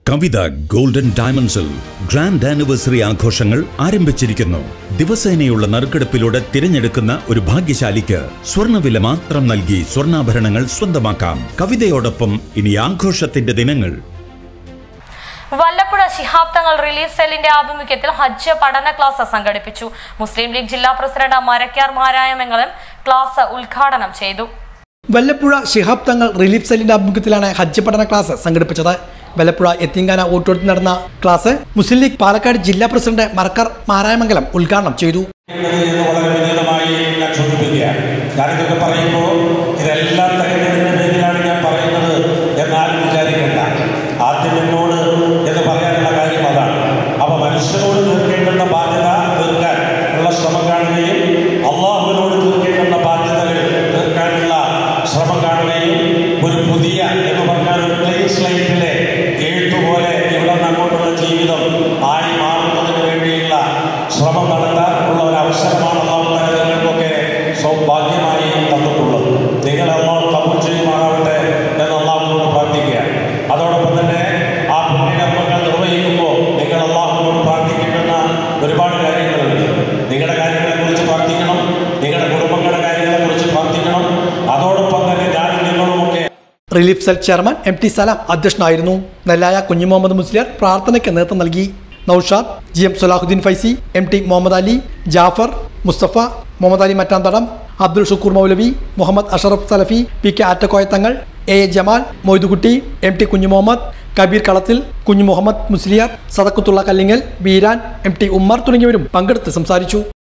കവിത golden ഡയമണ്ട്സിൽ grand anniversary ആഘോഷങ്ങൾ ആരംഭിച്ചിരിക്കുന്നു ദിവസേനയുള്ള നറുക്കെടുപ്പിലൂടെ തിരഞ്ഞെടുക്കുന്ന ഒരു ഭാഗ്യശാലിക്ക് സ്വർണ്ണവില മാത്രം നൽകി സ്വർണ്ണാഭരണങ്ങൾ സ്വന്തമാക്കാം കവിതയോടൊപ്പം ഇനി ആഘോഷത്തിന്റെ ദിനങ്ങൾ വല്ലപ്പുഴ ശിഹാബ് തങ്ങൾ റിലീഫ് സെല്ലിന്റെ ആഭിമുഖ്യത്തിൽ ഹജ്ജ് പഠന ക്ലാസ് സംഘടിപ്പിച്ചു മുസ്ലിം ലീഗ് ജില്ലാ പ്രസിഡന്റ് മരക്കാർ മാരായമംഗലം ക്ലാസ് ഉദ്ഘാടനം ചെയ്തു വല്ലപ്പുഴ ശിഹാബ് തങ്ങൾ റിലീഫ് സെല്ലിന്റെ ആഭിമുഖ്യത്തിലാണ് ഹജ്ജ് പഠന ക്ലാസ് സംഘടിപ്പിച്ചത് വല്ലപ്പുഴ എത്തിങ്കാന ഓട്ടോടത്തിൽ നടന്ന ക്ലാസ് മുസ്ലിം ലീഗ് പാലക്കാട് ജില്ലാ പ്രസിഡന്റ് മറക്കർ മാരായമംഗലം ഉദ്ഘാടനം ചെയ്തു എന്ന് വളരെ വിനീതമായി ഞാൻ സൂചിപ്പിക്കുകയാണ് ഞാനിതൊക്കെ പറയുമ്പോൾ ഇതെല്ലാം തെരഞ്ഞെടുപ്പിന്റെ പേരിലാണ് ഞാൻ പറയുന്നത് എന്നാരും വിചാരിക്കണ്ട ആദ്യം എന്നോട് എന്ന് പറയാനുള്ള കാര്യം അതാണ് അപ്പൊ മനുഷ്യരോട് തീർക്കേണ്ടുന്ന ബാധ്യത തീർക്കാൻ ഉള്ള ശ്രമം കാണുകയും അള്ളാഹുവിനോട് തീർക്കേണ്ടുന്ന ബാധ്യതകൾ തീർക്കാനുള്ള ശ്രമം കാണുകയും ഒരു പുതിയ എന്ന് പറഞ്ഞാൽ ഒരു ക്ലീൻ സ്ലൈറ്റിലെ എഴുത്തുപോലെ ഇവിടെ നിന്ന് അങ്ങോട്ടുള്ള ജീവിതം ആയി മാറുന്നതിന് വേണ്ടിയുള്ള ശ്രമം നടത്താൻ ഉള്ള ഒരു അവസരമാണ് അള്ളാഹു താല നിങ്ങൾക്കൊക്കെ സൗഭാഗ്യമായി തന്നിട്ടുള്ളത് നിങ്ങൾ അള്ളാഹു കബൂൽ ചെയ്യുമാറാവട്ടെ എന്ന് അള്ളാഹുവിനോട് പ്രാർത്ഥിക്കുകയാണ് അതോടൊപ്പം തന്നെ ആ പുണ്യകർമ്മങ്ങൾ നിർവഹിക്കുമ്പോൾ നിങ്ങൾ അള്ളാഹുവിനോട് പ്രാർത്ഥിക്കേണ്ടുന്ന ഒരുപാട് കാര്യങ്ങളുണ്ട് നിങ്ങളുടെ കാര്യങ്ങളെക്കുറിച്ച് പ്രാർത്ഥിക്കണം നിങ്ങളുടെ കുടുംബങ്ങളുടെ കാര്യങ്ങളെക്കുറിച്ച് പ്രാർത്ഥിക്കണം അതോടൊപ്പം തന്നെ ഞാനും നിങ്ങളുമൊക്കെ relief cell chairman M T Salam അധ്യക്ഷനായിരുന്നു നെല്ലായ കുഞ്ഞു മുഹമ്മദ് മുസ്ലിയാർ പ്രാർത്ഥനയ്ക്ക് നേതൃത്വം നൽകി Naushad G M Sulahuddin Faizy M T Muhammad Ali Jafar Mustafa Muhammad Ali Mattanthadam Abdul Shukkoor Moulavi Muhammad Ashraf Salafi P K Attakoyathangal A A Jamal Moidukutty M T Kunju Muhammad Kabeer Kalathil Kunju Muhammad Musliyar Sadakkathulla Kallingal Beeran M T Ummer തുടങ്ങിയവരും പങ്കെടുത്ത് സംസാരിച്ചു